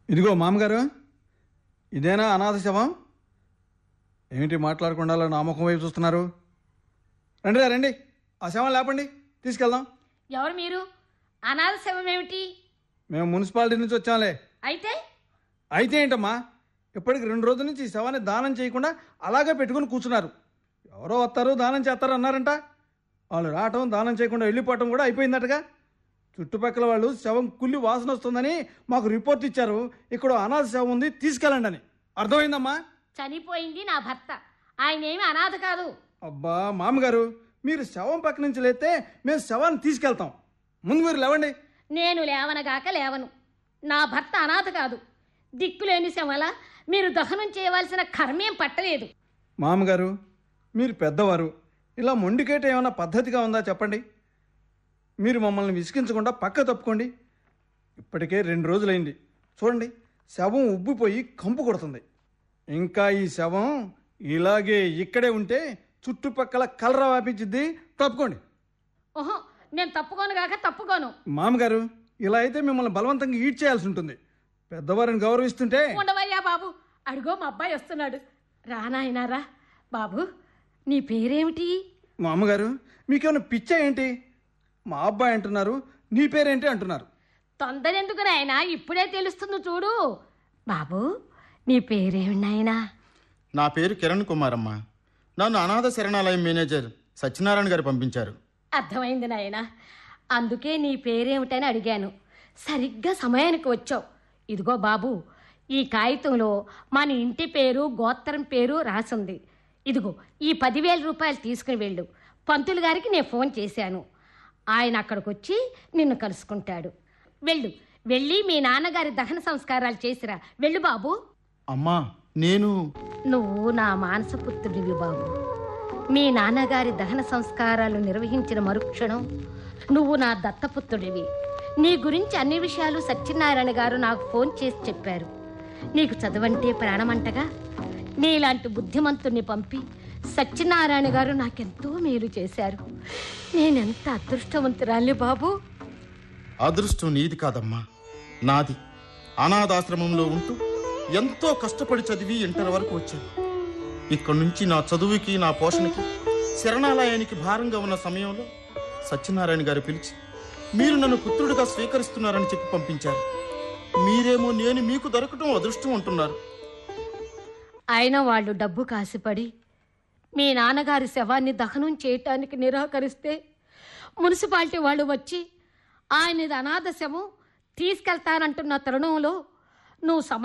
ఇదిగో మామగారు ఇదేనా అనాథ శవం ఏమిటి మాట్లాడకుండా అలా నా ముఖం వైపు చూస్తున్నారు రండి రా, రండి ఆ శవం లేపండి తీసుకెళ్దాం ఎవరు మీరు అనాథ శవం ఏమిటి మేము మున్సిపాలిటీ నుంచి వచ్చాంలే అయితే అయితే ఏంటమ్మా ఇప్పటికి రెండు రోజుల నుంచి ఈ శవాన్ని దానం చేయకుండా అలాగే పెట్టుకుని కూర్చున్నారు ఎవరో వస్తారు దానం చేస్తారు అన్నారంట వాళ్ళు రావటం దానం చేయకుండా వెళ్ళిపోవటం కూడా అయిపోయిందటగా చుట్టుపక్కల వాళ్ళు శవం కుళ్ళి వాసన వస్తుందని మాకు రిపోర్ట్ ఇచ్చారు ఇక్కడ అనాథ శవం ఉంది తీసుకెళ్ళండి అని అర్థమైందమ్మా చనిపోయింది నా భర్త ఆయన ఏమి అనాథ కాదు అబ్బా మామగారు మీరు శవం పక్క నుంచి లేస్తే మేము శవాన్ని తీసుకెళ్తాం ముందు మీరు లేవండి నేను లేవనగాక లేవను నా భర్త అనాథ కాదు దిక్కులేని శవల మీరు దహనం చేయవలసిన కర్మేం పట్టలేదు మామగారు మీరు పెద్దవారు ఇలా మొండికేట ఏమైనా పద్ధతిగా ఉందా చెప్పండి మీరు మమ్మల్ని విసిగించకుండా పక్క తప్పుకోండి ఇప్పటికే రెండు రోజులైంది చూడండి శవం ఉబ్బిపోయి కంపు కొడుతుంది ఇంకా ఈ శవం ఇలాగే ఇక్కడే ఉంటే చుట్టుపక్కల కలరా వ్యాపించిద్ది తప్పుకోండి ఓహో నేను తప్పుకోను గాక తప్పుకోను మామగారు ఇలా అయితే మిమ్మల్ని బలవంతంగా ఈడ్ చేయాల్సి ఉంటుంది పెద్దవారిని గౌరవిస్తుంటే ఉండవయ్యా బాబు అడుగో మా అబ్బాయి వస్తున్నాడు రానాయనారా బాబు నీ పేరేమిటి మా అమ్మగారు మీకేమైనా పిచ్చా ఏంటి మా అబ్బాయి అంటున్నారు నీ పేరేంటి అంటున్నారు తొందర ఎందుకు నాయనా ఇప్పుడే తెలుస్తుంది చూడు బాబు నీ పేరేమి నాయనా నా పేరు కిరణ్ కుమార్ అమ్మ నన్ను అనాథ శరణాలయం మేనేజర్ సత్యనారాయణ గారు పంపించారు అర్థమైంది నాయనా అందుకే నీ పేరేమిటని అడిగాను సరిగ్గా సమయానికి వచ్చావు ఇదిగో బాబు ఈ కాగితంలో మన ఇంటి పేరు గోత్రం పేరు రాసుంది ఇదిగో ఈ పదివేల రూపాయలు తీసుకుని వెళ్ళు పంతులు గారికి నేను ఫోన్ చేశాను ఆయన అక్కడికి వచ్చి నిన్ను కలుసుకుంటాడు వెళ్ళు వెళ్ళి మీ నాన్నగారి దహన సంస్కారాలు చేసిరా వెళ్ళు బాబు అమ్మా నేను నువ్వు నా మానసపుత్రుడివి బాబు మీ నాన్నగారి దహన సంస్కారాలు నిర్వహించిన మరుక్షణం నువ్వు నా దత్తపుత్రుడివి నీ గురించి అన్ని విషయాలు సత్యనారాయణ గారు నాకు ఫోన్ చేసి చెప్పారు నీకు చదవంటే ప్రాణమంటగా నీలాంటి బుద్ధిమంతుణ్ణి పంపి సత్యనారాయణ గారు నాకెంతో మేలు చేశారు నేనెంత అదృష్టవంతురాలి బాబు అదృష్టం నీది కాదమ్మా నాది అనాథాశ్రమంలో ఉంటూ ఎంతో కష్టపడి చదివి ఇంటర్ వరకు వచ్చాను ఇక్కడి నుంచి నా చదువుకి నా పోషణకి శరణాలయానికి భారంగా ఉన్న సమయంలో సత్యనారాయణ గారు పిలిచి మీరు నన్ను పుత్రుడిగా స్వీకరిస్తున్నారని చెప్పి పంపించారు మీరేమో నేను మీకు దొరకటం అదృష్టం అంటున్నారు అయినా వాళ్ళు డబ్బు కాసిపడి మీ నాన్నగారి శవాన్ని దహనం చేయటానికి నిరాకరిస్తే మున్సిపాలిటీ వాళ్ళు వచ్చి ఆయనది అనాథ శవం తీసుకెళ్తానంటున్న తరుణంలో నువ్వు సమ